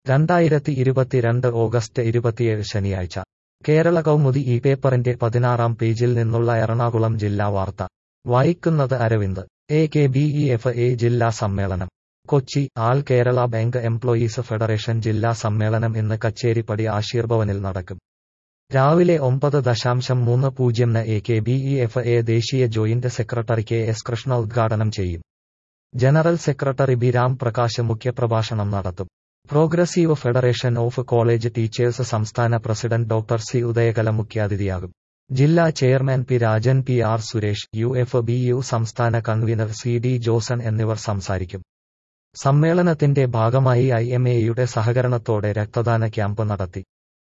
രണ്ടായിരത്തി ഇരുപത്തിരണ്ട് ഓഗസ്റ്റ് ഇരുപത്തിയേഴ് ശനിയാഴ്ച കേരള കൗമുദി ഈ പേപ്പറിന്റെ പതിനാറാം പേജിൽ നിന്നുള്ള എറണാകുളം ജില്ലാ വാർത്ത വായിക്കുന്നത് Aravind A K B E F A ജില്ലാ സമ്മേളനം Kochi all Kerala bank employees federation ജില്ലാ സമ്മേളനം ഇന്ന് കച്ചേരിപ്പടി ആശീർഭവനിൽ നടക്കും രാവിലെ ഒമ്പത് ദശാംശം മൂന്ന് പൂജ്യംന് A K B E F A ദേശീയ joint secretary K S Krishna ഉദ്ഘാടനം ചെയ്യും general secretary B Ram Prakash മുഖ്യപ്രഭാഷണം നടത്തും progressive federation of college teachers സംസ്ഥാന പ്രസിഡന്റ് ഡോക്ടർ സി ഉദയകല മുഖ്യാതിഥിയാകും ജില്ലാ chairman P Rajan P R Suresh U F B U സംസ്ഥാന കൺവീനർ സി ഡി ജോസൺ എന്നിവർ സംസാരിക്കും സമ്മേളനത്തിന്റെ ഭാഗമായി ഐ എം എയുടെ സഹകരണത്തോടെ രക്തദാന ക്യാമ്പ് നടത്തി